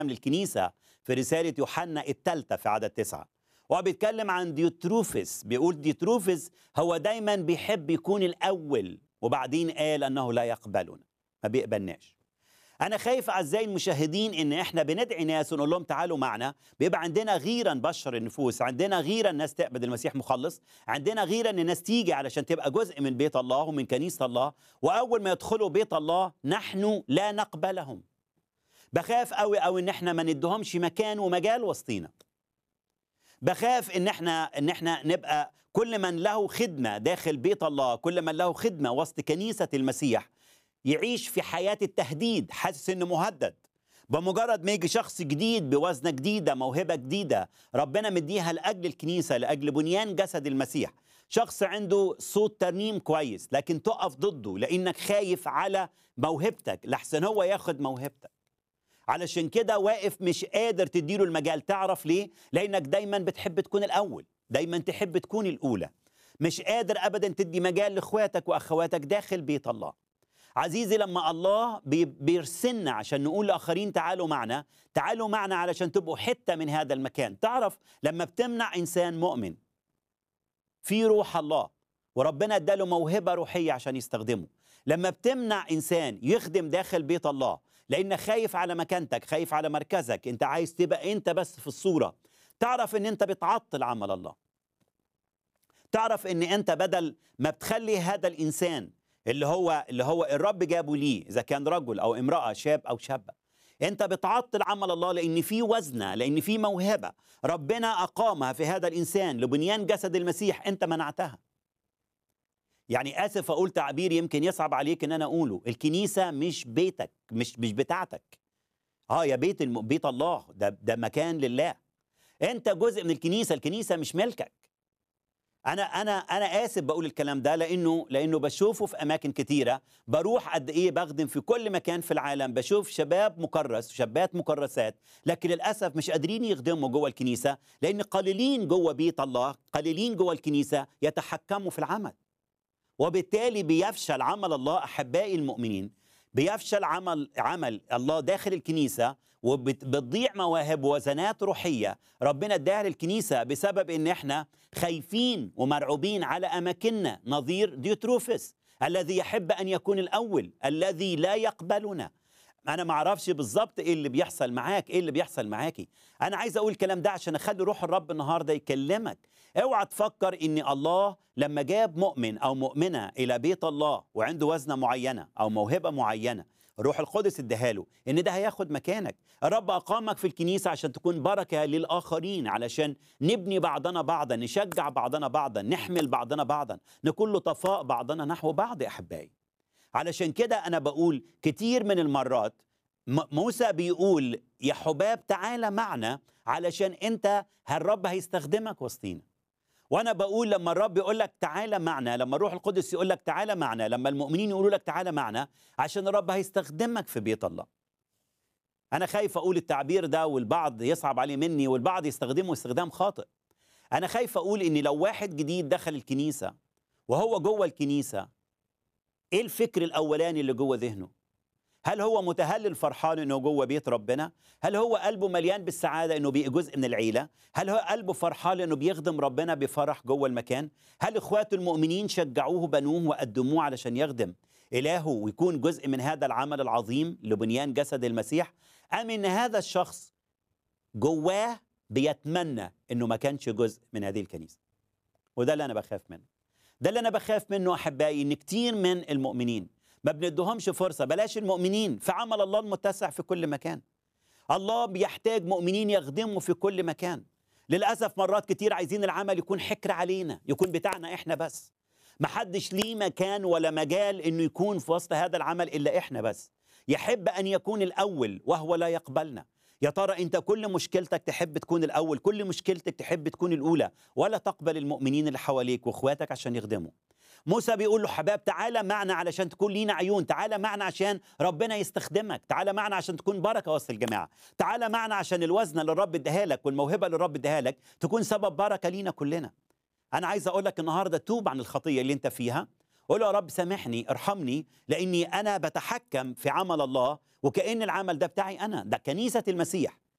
للكنيسة في رسالة يوحنا الثالثة في عدد تسعة وهو بيتكلم عن ديوتروفيس بيقول ديوتروفيس هو دايما بيحب يكون الأول وبعدين قال أنه لا يقبلنا ما بيقبلناش أنا خايف أعزائي المشاهدين إن إحنا بندعي ناس ونقول لهم تعالوا معنا بيبقى عندنا غيرة نبشر النفوس عندنا غيرة الناس تقبل المسيح مخلص عندنا غيرة إن الناس تيجي علشان تبقى جزء من بيت الله ومن كنيسة الله وأول ما يدخلوا بيت الله نحن لا نقبلهم بخاف قوي قوي إن إحنا ما ندهمش مكان ومجال وسطينا بخاف ان احنا ان احنا نبقى كل من له خدمه داخل بيت الله كل من له خدمه وسط كنيسه المسيح يعيش في حياه التهديد حاسس انه مهدد بمجرد ما يجي شخص جديد بوزنه جديده موهبه جديده ربنا مديها لاجل الكنيسه لاجل بنيان جسد المسيح شخص عنده صوت ترنيم كويس لكن تقف ضده لانك خايف على موهبتك لحسن هو ياخد موهبتك علشان كده واقف مش قادر تديله المجال تعرف ليه لانك دايما بتحب تكون الاول دايما تحب تكون الاولى مش قادر ابدا تدي مجال لاخواتك واخواتك داخل بيت الله عزيزي لما الله بي- بيرسلنا عشان نقول لاخرين تعالوا معنا تعالوا معنا علشان تبقوا حته من هذا المكان تعرف لما بتمنع انسان مؤمن في روح الله وربنا اداله موهبه روحيه عشان يستخدمه لما بتمنع انسان يخدم داخل بيت الله لانك خايف على مكانتك خايف على مركزك انت عايز تبقى انت بس في الصوره تعرف ان انت بتعطل عمل الله تعرف ان انت بدل ما بتخلي هذا الانسان اللي هو اللي هو الرب جابه ليه اذا كان رجل او امراه شاب او شابه انت بتعطل عمل الله لان في وزنه لان في موهبه ربنا اقامها في هذا الانسان لبنيان جسد المسيح انت منعتها يعني اسف اقول تعبير يمكن يصعب عليك ان انا اقوله الكنيسه مش بيتك مش مش بتاعتك اه يا بيت الم... بيت الله ده ده مكان لله انت جزء من الكنيسه الكنيسه مش ملكك انا انا انا اسف بقول الكلام ده لانه لانه بشوفه في اماكن كتيره بروح قد ايه بخدم في كل مكان في العالم بشوف شباب مكرس شابات مكرسات لكن للاسف مش قادرين يخدموا جوه الكنيسه لان قليلين جوه بيت الله قليلين جوه الكنيسه يتحكموا في العمل وبالتالي بيفشل عمل الله احبائي المؤمنين بيفشل عمل عمل الله داخل الكنيسه وبتضيع مواهب وزنات روحيه ربنا اداها للكنيسه بسبب ان احنا خايفين ومرعوبين على اماكننا نظير ديوتروفس الذي يحب ان يكون الاول الذي لا يقبلنا انا ما اعرفش بالظبط ايه اللي بيحصل معاك ايه اللي بيحصل معاكي انا عايز اقول الكلام ده عشان اخلي روح الرب النهارده يكلمك اوعى تفكر ان الله لما جاب مؤمن او مؤمنه الى بيت الله وعنده وزنه معينه او موهبه معينه الروح القدس اداها ان ده هياخد مكانك الرب اقامك في الكنيسه عشان تكون بركه للاخرين علشان نبني بعضنا بعضا نشجع بعضنا بعضا نحمل بعضنا بعضا نكون لطفاء بعضنا نحو بعض احبائي علشان كده انا بقول كتير من المرات م- موسى بيقول يا حباب تعالى معنا علشان انت الرب هيستخدمك وسطينا وانا بقول لما الرب يقول لك تعالى معنا لما الروح القدس يقول لك تعالى معنا لما المؤمنين يقولوا لك تعالى معنا عشان الرب هيستخدمك في بيت الله انا خايف اقول التعبير ده والبعض يصعب عليه مني والبعض يستخدمه استخدام خاطئ انا خايف اقول ان لو واحد جديد دخل الكنيسه وهو جوه الكنيسه ايه الفكر الاولاني اللي جوه ذهنه هل هو متهلل فرحان انه جوه بيت ربنا هل هو قلبه مليان بالسعاده انه بقى جزء من العيله هل هو قلبه فرحان لانه بيخدم ربنا بفرح جوه المكان هل اخواته المؤمنين شجعوه بنوه وقدموه علشان يخدم الهه ويكون جزء من هذا العمل العظيم لبنيان جسد المسيح ام ان هذا الشخص جواه بيتمنى انه ما كانش جزء من هذه الكنيسه وده اللي انا بخاف منه ده اللي انا بخاف منه احبائي ان كتير من المؤمنين ما بندهمش فرصه بلاش المؤمنين في عمل الله المتسع في كل مكان الله بيحتاج مؤمنين يخدموا في كل مكان للاسف مرات كتير عايزين العمل يكون حكر علينا يكون بتاعنا احنا بس محدش ليه مكان ولا مجال انه يكون في وسط هذا العمل الا احنا بس يحب ان يكون الاول وهو لا يقبلنا يا ترى انت كل مشكلتك تحب تكون الاول كل مشكلتك تحب تكون الاولى ولا تقبل المؤمنين اللي حواليك واخواتك عشان يخدموا موسى بيقول له حباب تعالى معنا علشان تكون لينا عيون تعالى معنا عشان ربنا يستخدمك تعالى معنا عشان تكون بركه وسط الجماعه تعالى معنا عشان الوزنه اللي الرب اداها لك والموهبه اللي الرب اداها لك تكون سبب بركه لينا كلنا انا عايز اقول لك النهارده توب عن الخطيه اللي انت فيها قول له يا رب سامحني ارحمني لاني انا بتحكم في عمل الله وكأن العمل ده بتاعي أنا ده كنيسة المسيح